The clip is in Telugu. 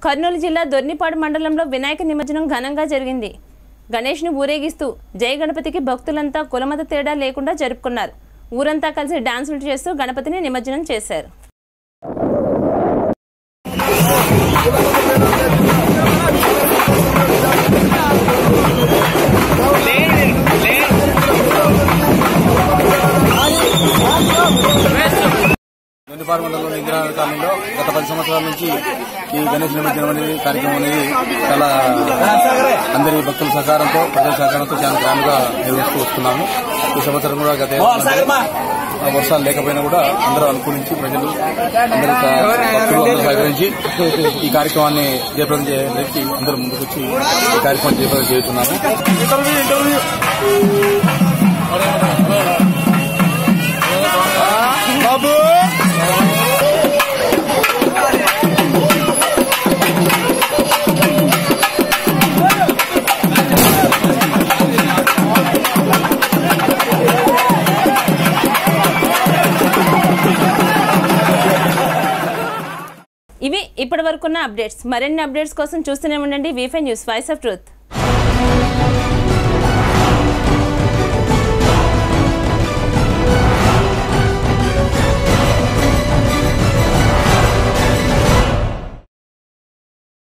కర్నూలు జిల్లా దొర్నిపాడు మండలంలో వినాయక నిమజ్జనం ఘనంగా జరిగింది గణేష్ను ఊరేగిస్తూ జై గణపతికి భక్తులంతా కులమత తేడా లేకుండా జరుపుకున్నారు ఊరంతా కలిసి డాన్సులు చేస్తూ గణపతిని నిమజ్జనం చేశారు దొండిపాడు మండలంలోని ఇందిరానగర్ కాలనీలో గత పది సంవత్సరాల నుంచి ఈ గణేష్ నిమజ్జనం అనేది కార్యక్రమం అనేది చాలా అందరి భక్తుల సహకారంతో ప్రజల సహకారంతో చాలా గ్రాండ్గా నిర్వహిస్తూ వస్తున్నాము ఈ సంవత్సరం కూడా గత ఏడాది ఆ వర్షాలు లేకపోయినా కూడా అందరూ అనుకూలించి ప్రజలు అందరూ సహ- భక్తులు అందరూ సహకరించి ఈ కార్యక్రమాన్ని జయప్రదం చేయడానికి అందరూ ముందుకొచ్చి ఈ కార్యక్రమం జయప్రదం చేస్తున్నాము ఇవి ఇప్పటి వరకున్న అప్డేట్స్ మరిన్ని అప్డేట్స్ కోసం చూస్తూనే ఉండండి వీఫై న్యూస్ వాయిస్ ఆఫ్ ట్రూత్